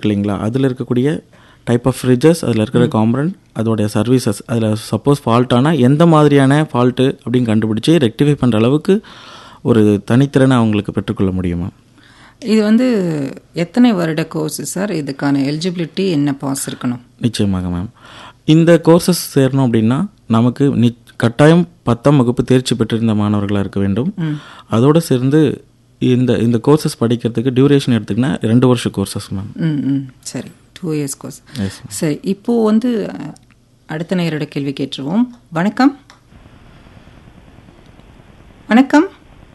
இருக்கு இல்லைங்களா அதில் இருக்கக்கூடிய டைப் ஆஃப் ஃப்ரிட்ஜஸ் அதில் இருக்கிற காம்பனண்ட் அதோடைய சர்வீசஸ் அதில் சப்போஸ் ஃபால்ட் ஆனால் எந்த மாதிரியான ஃபால்ட்டு அப்படின்னு கண்டுபிடிச்சி ரெக்டிஃபை பண்ணுற அளவுக்கு ஒரு தனித்திறனை அவங்களுக்கு பெற்றுக்கொள்ள முடியுமா இது வந்து எத்தனை வருட கோர்ஸ் சார் இதுக்கான எலிஜிபிலிட்டி என்ன பாஸ் இருக்கணும் நிச்சயமாக மேம் இந்த கோர்சஸ் சேரணும் அப்படின்னா நமக்கு நி கட்டாயம் பத்தாம் வகுப்பு தேர்ச்சி பெற்றிருந்த மாணவர்களாக இருக்க வேண்டும் அதோடு சேர்ந்து இந்த இந்த கோர்சஸ் படிக்கிறதுக்கு டியூரேஷன் எடுத்துக்கினா ரெண்டு வருஷம் கோர்சஸ் மேம் ம் ம் சரி டூ இயர்ஸ் கோர்ஸ் Yes, சரி இப்போ வந்து அஹ், அடுத்த நேரோட கேள்வி கேட்டுருவோம் வணக்கம் வணக்கம்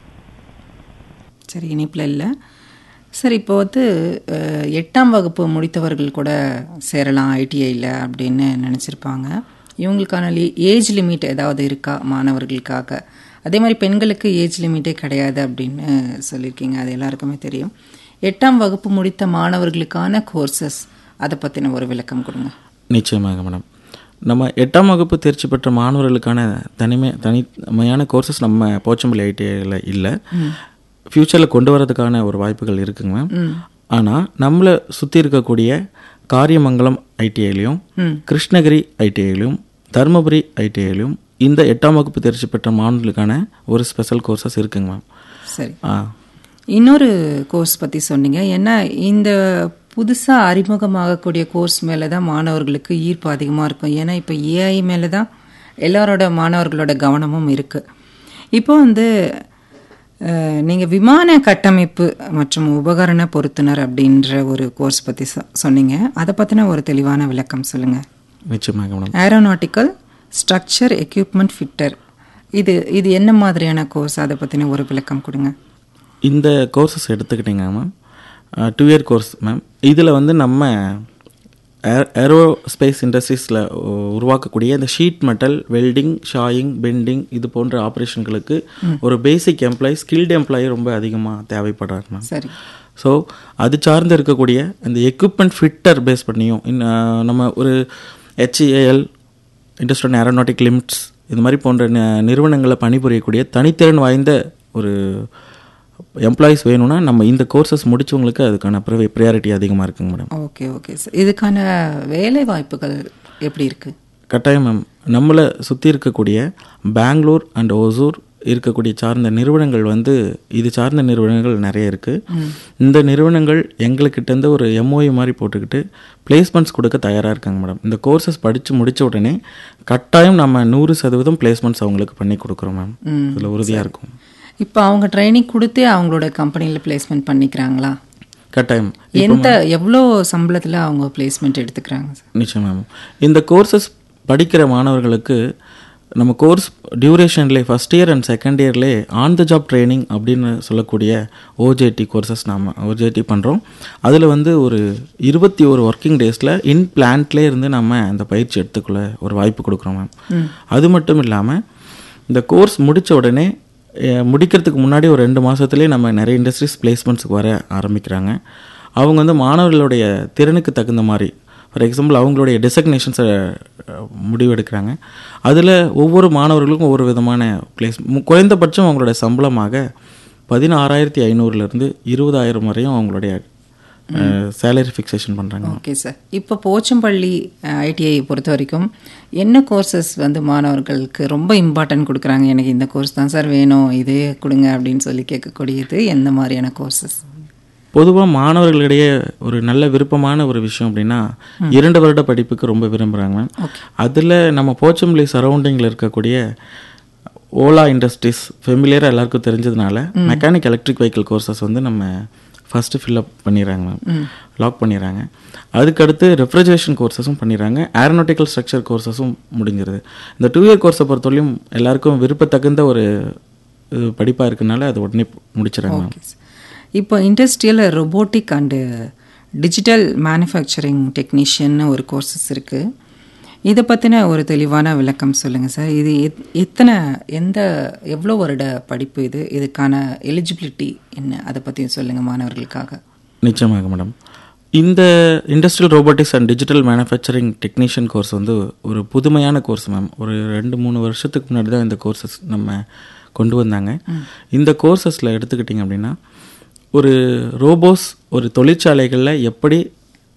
சரி இணைப்பில் இல்லை சரி இப்போ வந்து அஹ், எட்டாம் வகுப்பு முடித்தவர்கள் கூட சேரலாம் ஐடிஐயில் அப்படின்னு நினச்சிருப்பாங்க இவங்களுக்கான ஏஜ் லிமிட் ஏதாவது இருக்கா மாணவர்களுக்காக அதே மாதிரி பெண்களுக்கு ஏஜ் லிமிட்டே கிடையாது அப்படின்னு சொல்லியிருக்கீங்க அது எல்லாருக்குமே தெரியும் எட்டாம் வகுப்பு முடித்த மாணவர்களுக்கான கோர்சஸ் அதை பற்றின ஒரு விளக்கம் கொடுங்க நிச்சயமாக மேடம் நம்ம எட்டாம் வகுப்பு தேர்ச்சி பெற்ற மாணவர்களுக்கான தனிமை தனிமையான கோர்சஸ் நம்ம போச்சம்பள்ளி ஐடிஐயில் இல்லை ஃப்யூச்சரில் கொண்டு வரதுக்கான ஒரு வாய்ப்புகள் இருக்குங்க மேம் ஆனால் நம்மளை சுற்றி இருக்கக்கூடிய காரியமங்கலம் ஐடிஐலையும் கிருஷ்ணகிரி ஐடிஐலையும் தருமபுரி ஐடிஐலையும் இந்த எட்டாம் வகுப்பு தேர்ச்சி பெற்ற மாணவர்களுக்கான ஒரு ஸ்பெஷல் கோர்சஸ் இருக்குங்க மேம் சரி ஆ இன்னொரு கோர்ஸ் பற்றி சொன்னீங்க ஏன்னா இந்த புதுசாக அறிமுகமாகக்கூடிய கோர்ஸ் மேலே தான் மாணவர்களுக்கு ஈர்ப்பு அதிகமாக இருக்கும் ஏன்னா இப்போ ஏஐ மேலே தான் எல்லாரோட மாணவர்களோட கவனமும் இருக்குது இப்போ வந்து நீங்கள் விமான கட்டமைப்பு மற்றும் உபகரண பொருத்துனர் அப்படின்ற ஒரு கோர்ஸ் பற்றி சொன்னீங்க அதை பற்றின ஒரு தெளிவான விளக்கம் சொல்லுங்கள் நிச்சயமாக madam aeronautical structure equipment fitter இது இது என்ன மாதிரியான கோர்ஸ் அதை பற்றின ஒரு விளக்கம் கொடுங்க இந்த கோர்சஸ் எடுத்துக்கிட்டிங்க ma'am two year course ma'am இதில் வந்து நம்ம ஏரோஸ்பேஸ் இண்டஸ்ட்ரீஸில் உருவாக்கக்கூடிய இந்த sheet metal welding shearing bending இது போன்ற ஆப்ரேஷன்களுக்கு ஒரு பேசிக் எம்ப்ளாயி ஸ்கில்டு எம்ப்ளாயி ரொம்ப அதிகமாக தேவைப்படுறாரு மேம் சரி ஸோ அது சார்ந்து இருக்கக்கூடிய இந்த எக்யூப்மெண்ட் ஃபிட்டர் பேஸ் பண்ணியும் இன்ன- நம்ம ஒரு ஹெச்ஏஎல் இண்டஸ்ட்ரியல் ஏரோநாட்டிக் லிமிட்ஸ் இது மாதிரி போன்ற நி- நிறுவனங்களை பணிபுரியக்கூடிய தனித்திறன் வாய்ந்த ஒரு எம்ப்ளாயிஸ் வேணும்னா நம்ம இந்த கோர்சஸ் முடிச்சவங்களுக்கு அதுக்கான ப்ரியாரிட்டி அதிகமாக இருக்குங்க மேடம் ஓகே ஓகே சார் இதுக்கான வேலை வாய்ப்புகள் எப்படி இருக்கு கட்டாயம் மேம் நம்மளை சுற்றி இருக்கக்கூடிய பெங்களூர் அண்ட் ஓசூர் இருக்கக்கூடிய சார்ந்த நிறுவனங்கள் வந்து இது சார்ந்த நிறுவனங்கள் நிறைய இருக்குது இந்த நிறுவனங்கள் எங்களுக்கிட்டேருந்து ஒரு எம்ஓஐ மாதிரி போட்டுக்கிட்டு பிளேஸ்மெண்ட்ஸ் கொடுக்க தயாராக இருக்காங்க மேடம் இந்த கோர்சஸ் படித்து முடித்த உடனே கட்டாயம் நம்ம நூறு சதவீதம் பிளேஸ்மெண்ட்ஸ் அவங்களுக்கு பண்ணி கொடுக்குறோம் மேம் இதில் உறுதியாக இருக்கும் இப்போ அவங்க ட்ரைனிங் கொடுத்தே அவங்களோட கம்பெனியில் பிளேஸ்மெண்ட் பண்ணிக்கிறாங்களா கட்டாயம் எந்த எவ்வளோ சம்பளத்தில் அவங்க பிளேஸ்மெண்ட் எடுத்துக்கிறாங்க சார் நிச்சயம் மேம் இந்த கோர்சஸ் படிக்கிற மாணவர்களுக்கு நம்ம கோர்ஸ் டியூரேஷன்லேயே ஃபஸ்ட் இயர் அண்ட் செகண்ட் இயர்லேயே ஆன் த ஜாப் ட்ரைனிங் அப்படின்னு சொல்லக்கூடிய ஓஜேடி கோர்சஸ் நாம் ஓஜேடி பண்ணுறோம் அதில் வந்து ஒரு இருபத்தி ஒரு ஒர்க்கிங் டேஸில் இன் பிளான்ட்லேயே இருந்து நம்ம அந்த பயிற்சி எடுத்துக்கொள்ள ஒரு வாய்ப்பு கொடுக்குறோம் மேம் அது மட்டும் இல்லாமல் இந்த கோர்ஸ் முடித்த உடனே அஹ், முடிக்கிறதுக்கு முன்னாடி ஒரு ரெண்டு மாதத்துலேயே நம்ம நிறைய இண்டஸ்ட்ரீஸ் பிளேஸ்மெண்ட்ஸுக்கு வர ஆரம்பிக்கிறாங்க அவங்க வந்து மாணவர்களுடைய திறனுக்கு தகுந்த மாதிரி ஃபார் எக்ஸாம்பிள் அவங்களுடைய டெசக்னேஷன்ஸை முடிவெடுக்கிறாங்க அதில் ஒவ்வொரு மாணவர்களுக்கும் ஒவ்வொரு விதமான பிளேஸ் குறைந்தபட்சம் அவங்களுடைய சம்பளமாக பதினாறாயிரத்தி ஐநூறுலேருந்து இருபதாயிரம் வரையும் அவங்களுடைய சேலரி ஃபிக்ஸேஷன் பண்ணுறாங்க ஓகே சார் இப்போ போச்சம்பள்ளி ஐடிஐ பொறுத்த வரைக்கும் என்ன கோர்சஸ் வந்து மாணவர்களுக்கு ரொம்ப இம்பார்ட்டன்ட் கொடுக்குறாங்க எனக்கு இந்த கோர்ஸ் தான் சார் வேணும் இதே கொடுங்க அப்படின்னு சொல்லி கேட்கக்கூடியது எந்த மாதிரியான கோர்சஸ் பொதுவாக மாணவர்களிடையே ஒரு நல்ல விருப்பமான ஒரு விஷயம் அப்படின்னா இரண்டு வருட படிப்புக்கு ரொம்ப விரும்புகிறாங்க அதில் நம்ம போச்சம்பள்ளி சரௌண்டிங்கில் இருக்கக்கூடிய ஓலா இண்டஸ்ட்ரீஸ் ஃபெமிலியராக எல்லாருக்கும் தெரிஞ்சதுனால மெக்கானிக் எலக்ட்ரிக் வெஹிக்கிள் கோர்சஸ் வந்து நம்ம ஃபஸ்ட்டு ஃபில்அப் பண்ணிடுறாங்க மேம் லாக் பண்ணிடுறாங்க அதுக்கடுத்து ரெஃப்ரிஜரேஷன் கோர்சஸும் பண்ணிடுறாங்க ஏரோநாட்டிக்கல் ஸ்ட்ரக்சர் கோர்சஸும் முடிஞ்சிருது இந்த டூ இயர் கோர்ஸை பொறுத்தவரையும் எல்லாருக்கும் விருப்பத்தகுந்த ஒரு படிப்பாக இருக்கனால அது உடனே முடிச்சிடறாங்க மேம் ஓகே சார் இப்போ industrial robotic and digital manufacturing technician ஒரு கோர்சஸ் இருக்குது இதை பற்றின ஒரு தெளிவான விளக்கம் சொல்லுங்கள் சார் இது எத்- எத்தனை எந்த எவ்வளோ வருட படிப்பு இது இதுக்கான எலிஜிபிலிட்டி என்ன அதை பற்றியும் சொல்லுங்கள் மாணவர்களுக்காக நிச்சயமாக மேடம் இந்த industrial robotics and digital manufacturing technician course வந்து ஒரு புதுமையான கோர்ஸ் மேம் ஒரு ரெண்டு மூணு வருஷத்துக்கு முன்னாடி தான் இந்த கோர்சஸ் நம்ம கொண்டு வந்தாங்க இந்த கோர்சஸில் எடுத்துக்கிட்டிங்க அப்படின்னா ஒரு ரோபோஸ் ஒரு தொழிற்சாலைகளில் எப்படி